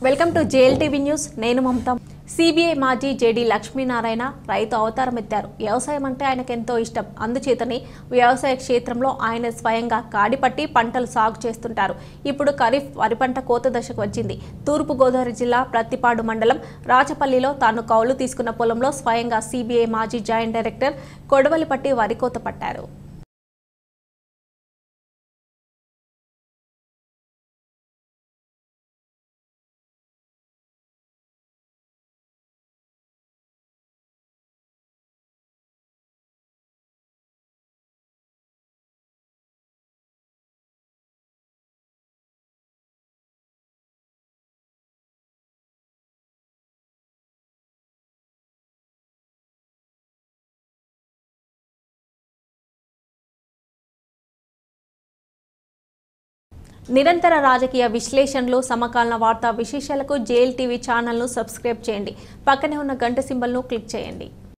welcome to JL TV news నేను Mamata CBI మాజీ JD Lakshminarayana రైతు అవతారం ఎత్తారు వ్యవసాయం అంటే ఆయనకు ఎంతో ఇష్టం అందుచేతనే వ్యవసాయ క్షేత్రంలో ఆయన స్వయంగా కాడిపట్టి పంటలు సాగు చేస్తుంటారు ఇప్పుడు ఖరీఫ్ వరి పంట కోత దశకు వచ్చింది తూర్పు గోదావరి జిల్లా ప్రత్తిపాడు మండలం రాచపల్లిలో తాను కౌలు తీసుకున్న పొలంలో స్వయంగా సిబిఐ మాజీ జాయింట్ డైరెక్టర్ కొడవలిపట్టి వరి కోత పట్టారు నిరంతర రాజకీయ విశ్లేషణలు సమకాలీన వార్తా విశేషాలకు జేఎల్ టీవీ ఛానల్ను సబ్స్క్రైబ్ చేయండి పక్కనే ఉన్న గంట సింబల్ను క్లిక్ చేయండి